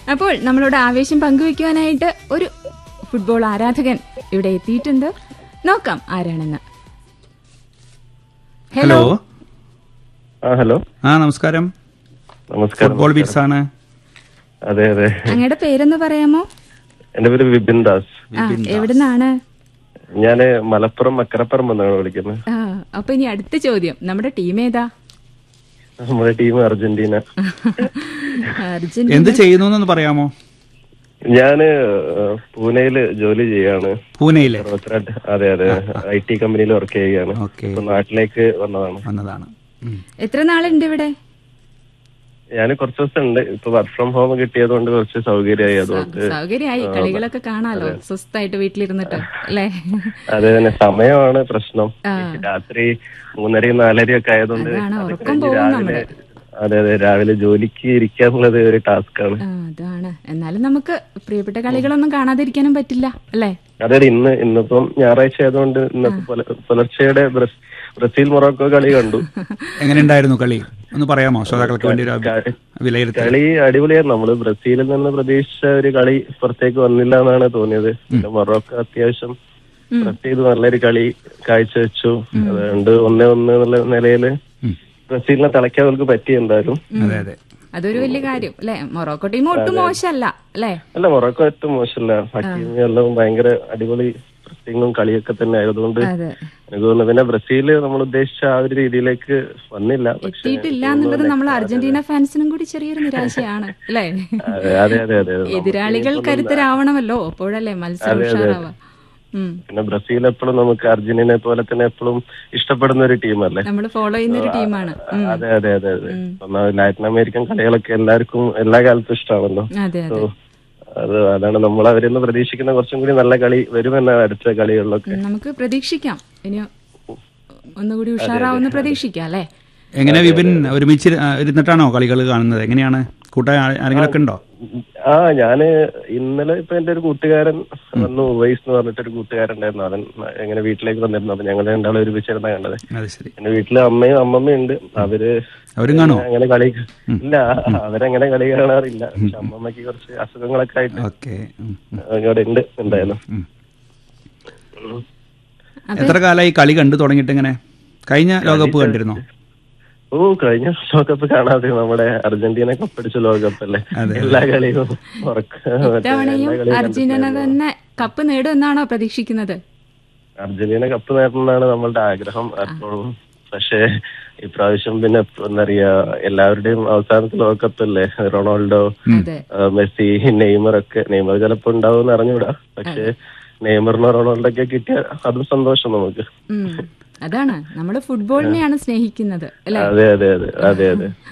അപ്പോൾ നമ്മളോട് ആവേശം പങ്കുവെക്കുവാനായിട്ട് ഒരു ഫുട്ബോൾ ആരാധകൻ ഇവിടെ എത്തിയിട്ടുണ്ട് നോക്കാം ആരാണെന്ന് ഹലോ ആ ഹലോ ആ നമസ്കാരം നമസ്കാരം ഫുട്ബോൾ ബീറ്റ്സ് ആണ് അതെ അതെ അങ്ങയുടെ പേരെന്ന് പറയാമോ എന്റെ പേര് വിപിൻ ദാസ് ആ എവിടുന്നാണ് ഞാന് മലപ്പുറം മക്കരപ്പുറം എന്നാണ് വിളിക്കുന്നത് ആ അപ്പൊ ഇനി അടുത്ത ചോദ്യം നമ്മുടെ ടീം ഏതാ നമ്മുടെ ടീം അർജന്റീന അർജന്റീന എന്ത് ചെയ്യുന്നു എന്നൊന്ന് പറയാമോ ഞാന് ഏഹ്, പൂനെയില് ജോലി ചെയ്യാണ് പൂനെയിലെ റോത്തറാട്ട് അതെ അതെ ഐ ടി കമ്പനിയിൽ വർക്ക് ചെയ്യുകയാണ് ഓക്കെ ഇപ്പൊ നാട്ടിലേക്ക് വന്നതാണ് വന്നതാണ് ഉം. എത്ര നാളുണ്ട് ഇവിടെ ഞാൻ കുറച്ച് ദിവസം ഉണ്ട് ഇപ്പൊ വർക്ക് ഫ്രം ഹോം കിട്ടിയത് കൊണ്ട് കുറച്ച് സൗകര്യമായി അതുകൊണ്ട് സൗകര്യമായി കളികളൊക്കെ കാണാലോ സ്വസ്ഥായിട്ട് വീട്ടിലിരുന്നിട്ട് അല്ലേ അതെ തന്നെ സമയമാണ് പ്രശ്നം രാത്രി മൂന്നരയും നാലരയും ഒക്കെ ആയതുകൊണ്ട് അതാണ്, അത് ഉറക്കം കഴിഞ്ഞ് പോകും രാവിലെ അതെ അതെ രാവിലെ ജോലിക്ക് ഇരിക്കുക എന്നുള്ളത് ഒരു ടാസ്ക് ആണ് ആ, അതാണ് എന്നാലും നമുക്ക് പ്രിയപ്പെട്ട കളികളൊന്നും കാണാതിരിക്കാനും പറ്റില്ല അല്ലേ അതെ ഇന്ന് ഇന്നിപ്പം ഞായറാഴ്ച ആയതുകൊണ്ട് ഇന്നത്തെ പുല- പുലർച്ചയുടെ ബ്രസ്- ബ്രസീൽ മൊറോക്കോ കളി കണ്ടു എങ്ങനെ ഉണ്ടായിരുന്നു കളി ഒന്ന് പറയാമോ ശ്രോതാക്കൾക്ക് വേണ്ടി ഒരു അഭി- വിലയിരുത്തൽ കളി അടിപൊളിയായിരുന്നു നമ്മള് ബ്രസീലിൽ നിന്ന് പ്രതീക്ഷിച്ച ഒരു കളി പുറത്തേക്ക് വന്നില്ല എന്നാണ് തോന്നിയത് പിന്നെ മൊറോക്കോ അത്യാവശ്യം ബ്രസീൽ നല്ലൊരു കളി കാഴ്ചവെച്ചു അതുകൊണ്ട് ഒന്നേ ഒന്ന് എന്നുള്ള നിലയില് ഉം. ബ്രസീലിനെ തളയ്ക്കാൻ അവർക്ക് പറ്റി എന്തായാലും അതെ അതെ അതൊരു വലിയ കാര്യം അല്ലേ മൊറോക്കോ ടീം ഒട്ടും മോശമല്ല അല്ലേ അല്ല മൊറോക്കോ ഏറ്റവും മോശമല്ല ഹക്കീമി എല്ലാം ഭയങ്കര അടിപൊളി പ്രസിംഗും കളിയൊക്കെ തന്നെ ആയതുകൊണ്ട് അതെ എനിക്ക് തോന്നുന്നു പിന്നെ ബ്രസീല് നമ്മൾ ഉദ്ദേശിച്ച ആ ഒരു രീതിയിലേക്ക് വന്നില്ല പക്ഷെ എത്തിയിട്ടില്ല എന്നുള്ളത് നമ്മൾ അർജന്റീന ഫാൻസിനും കൂടി ചെറിയൊരു നിരാശയാണ് അല്ലേ അതെ അതെ അതെ അതെ എതിരാളികൾ കരുത്തരാവണമല്ലോ അപ്പോഴല്ലേ മത്സരം ഉഷാറാവുക ഉം പിന്നെ ബ്രസീൽ എപ്പോഴും നമുക്ക് അർജന്റീനെ പോലെ തന്നെ എപ്പോഴും ഇഷ്ടപ്പെടുന്ന ഒരു ടീമല്ലേ നമ്മൾ ഫോളോ ചെയ്യുന്ന ഒരു ടീമാണ് ഉം. അതെ അതെ അതെ അതെ ഒന്നാമത് ലാറ്റിൻ അമേരിക്കൻ കളികളൊക്കെ എല്ലാവർക്കും എല്ലാ കാലത്തും ഇഷ്ടമാണല്ലോ അതെ അതെ So, അത് അതാണ് നമ്മൾ അവരിൽ നിന്ന് പ്രതീക്ഷിക്കുന്ന കുറച്ചും കൂടി നല്ല കളി വരുമെന്നാണ് അടുത്ത കളികളിലൊക്കെ ഉം, നമുക്ക് പ്രതീക്ഷിക്കാം ഇനി ഒന്നുകൂടി ഉഷാറാവുന്ന പ്രതീക്ഷിക്കാം അല്ലേ എങ്ങനെ വിപിൻ ഒരുമിച്ച് ഇരു- ആ, ഇരുന്നിട്ടാണോ കളികൾ കാണുന്നത് എങ്ങനെയാണ് കൂട്ട ആരെങ്കിലും ഒക്കെ ഉണ്ടോ ആ ഞാന് ഇന്നലെ ഇപ്പൊ എന്റെ ഒരു കൂട്ടുകാരൻ വന്നു ഉവൈസ് എന്ന് പറഞ്ഞിട്ട് ഒരു കൂട്ടുകാരൻ ഉണ്ടായിരുന്നു അവൻ എങ്ങനെ വീട്ടിലേക്ക് വന്നിരുന്നു അപ്പൊ ഞങ്ങൾ രണ്ടാളും ഒരുമിച്ചിരുന്ന കണ്ടത് അത് ശരി എന്റെ വീട്ടില് അമ്മയും അമ്മമ്മയും ഉണ്ട് അവര് അവരും കാണോ അങ്ങനെ കളി ഇല്ല അവരങ്ങനെ കളി കാണാറില്ല പക്ഷെ അമ്മമ്മക്ക് കുറച്ച് അസുഖങ്ങളൊക്കെ ആയിട്ട് ഓക്കെ ഇവിടെ ഉണ്ട് എന്തായാലും എത്ര കാലമായി കളി കണ്ടു തുടങ്ങിയിട്ട് ഇങ്ങനെ കഴിഞ്ഞ ലോകകപ്പ് കണ്ടിരുന്നോ ഓ കഴിഞ്ഞ ലോകകപ്പ് കാണാതെ നമ്മുടെ അർജന്റീന കപ്പടിച്ച ലോകകപ്പ് അല്ലേ എല്ലാ കളിയും ഉറക്ക- മറ്റേ ഇത്തവണയും എല്ലാ കളിയും അർജന്റീന തന്നെ കപ്പ് നേടുമെന്നാണോ പ്രതീക്ഷിക്കുന്നത് അർജന്റീന കപ്പ് നേടണമെന്നാണ് നമ്മളുടെ ആഗ്രഹം എപ്പോഴും പക്ഷേ ഇപ്രാവശ്യം പിന്നെ എന്താ പറയാ എല്ലാവരുടെയും അവസാനത്തെ ലോകകപ്പ് അല്ലേ റൊണാൾഡോ അതെ ആ, മെസ്സി നെയ്മർ ഒക്കെ നെയ്മർ ചിലപ്പോ ഉണ്ടാവും അറിഞ്ഞൂടാ പക്ഷേ നെയ്മറിനോ റൊണാൾഡോ ഒക്കെ കിട്ടിയ അതും സന്തോഷം നമുക്ക് ഉം. അതാണ് നമ്മൾ ഫുട്ബോളിനെയാണ് സ്നേഹിക്കുന്നത് അല്ലെ അതെ അതെ അതെ അതെ അതെ